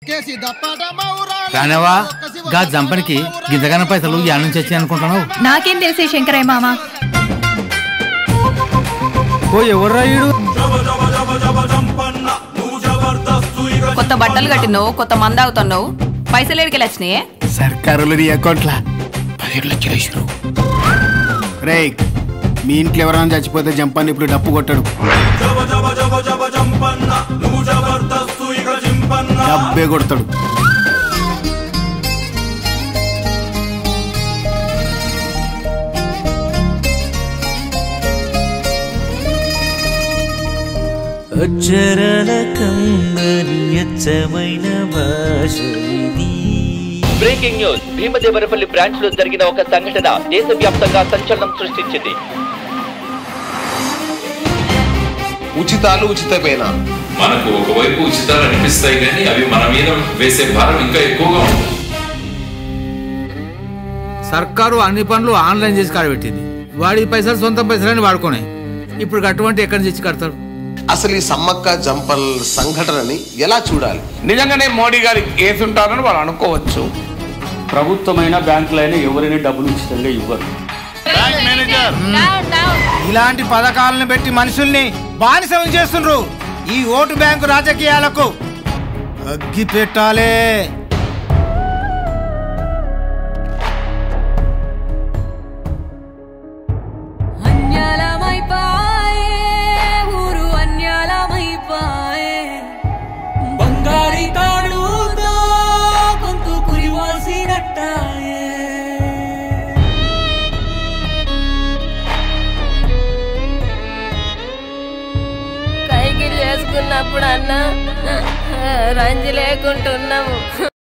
రానవా గా జంపనికి గింతగాన పైసలు యాడ నుంచి వచ్చాయి అనుకుంటున్నావు నాకేం తెలిసే శంకరయ్య మామ ఓ ఎవర్రా ఈడు కొత్త బట్టలు కట్టినావు కొత్త మంద అవుతున్నావు పైసలు ఎడికి వచ్చినాయే సర్కారులు నీ అకౌంట్లా పదిహేడు లక్షలు వేసారు రే మీ ఇంట్లో ఎవరైనా చచ్చిపోతే జంపాన్ని ఇప్పుడు డప్పు కొట్టాడు డబ్బే కొడతాడు అక్షరాల కమ్మని అచ్చమైన భాష ఇది బ్రేకింగ్ న్యూస్ భీమదేవరపల్లి బ్రాంచ్ లో జరిగిన ఒక సంఘటన దేశవ్యాప్తంగా సంచలనం సృష్టించింది ఉచితాలు ఉచితమేనా మనకు ఒకవైపు ఉచితాలు అనిపిస్తాయి కానీ అవి మన మీద వేసే భారం ఇంకా ఎక్కువగా ఉంటుంది సర్కారు అన్ని పనులు ఆన్లైన్ చేసి కాడబెట్టింది వాడి పైసలు సొంత పైసలని వాడుకోనే ఇప్పుడు అటువంటి ఎక్కడి నుంచి తెచ్చి కడతాడు అసలు ఈ సమ్మక్క జంపల్ సంఘటనని ఎలా చూడాలి నిజంగానే మోడీ గారికి వేసుంటారని వాళ్ళు అనుకోవచ్చు ప్రభుత్వమైన బ్యాంకులైనా ఎవరైనా డబ్బులు ఉచితంగా ఇవ్వరు ఇలాంటి పథకాలను పెట్టి మనుషుల్ని బానిసం చేస్తుండ్రు ఈ ఓటు బ్యాంకు రాజకీయాలకు అగ్గి పెట్టాలే ఊరు అన్యాలమైపాయే బంగారి తాడుతో గొంతు కురివాల్సినట్టాయే కైకిలు చేసుకున్నప్పుడు అన్న రంజి లేకుంటున్నాము